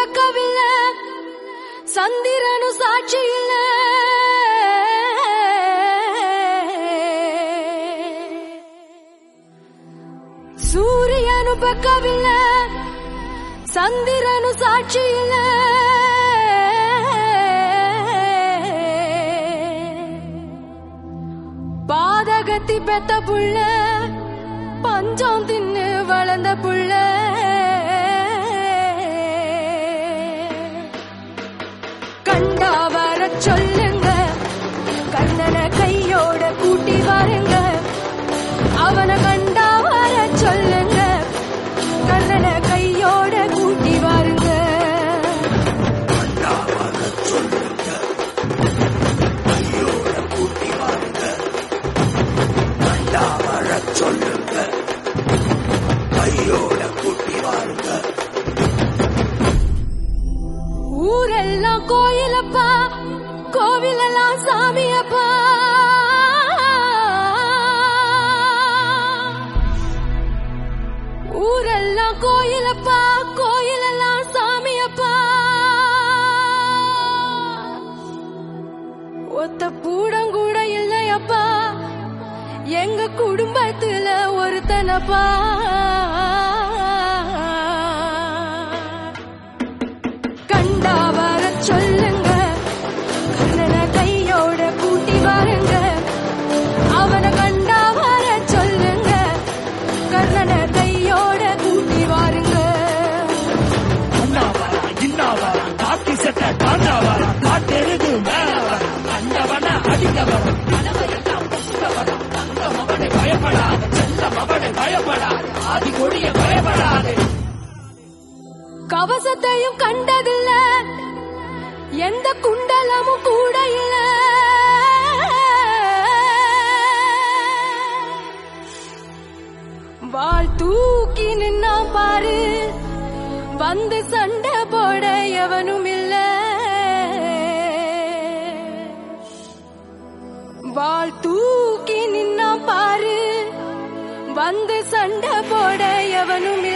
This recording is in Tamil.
ಬೆಕ್ಕವಿಲ್ಲ சந்திரனு சாட்சி இல்ல சூரியனு பக்கவில்ல சந்திரனு சாட்சி இல்ல பாதகத்தி பெத்த புள்ள பஞ்சம் தின்னு வளர்ந்த புள்ள கண்டா வர சொல்லுங்க கண்ணனை கையோட கூட்டி வாருங்க அவனை கண்டா வர சொல்லுங்க கண்ணனை கையோட கூட்டி வாருங்க ஊரெல்லாம் கோயிலப்பா கோவிலெல்லாம் சாமியப்பா ஊரெல்லாம் கோயிலப்பா கோயிலெல்லாம் சாமியப்பா ஒத்த பூடம் கூட இல்லையப்பா எங்க குடும்பத்துல ஒருத்தனப்பா கண்டா வர சொல்லுங்க கண்ணனை கையோட கூட்டி வாருங்க அவனை கண்டா வர சொல்லுங்க கண்ணனை கையோட கூட்டி வாருங்க அண்ணா வரா இன்னா வரா காக்கி சட்ட காண்டா வரா காட்டெருது மேல வரா கண்டவன அடிக்க வரா கனவையெல்லாம் பொங்க வரா தங்க மவனை பயப்படாத செல்ல மவனை பயப்படாத ஆதி கொடிய பயப்படாதே கவசத்தையும் கண்டதில்ல எந்த குண்டலமும் கூட இல்ல வாழ் தூக்கி நின்னா பாரு வந்து சண்டை போட எவனும் இல்ல வாழ் தூக்கி நின்னா பாரு வந்து சண்டை போட எவனும் இல்ல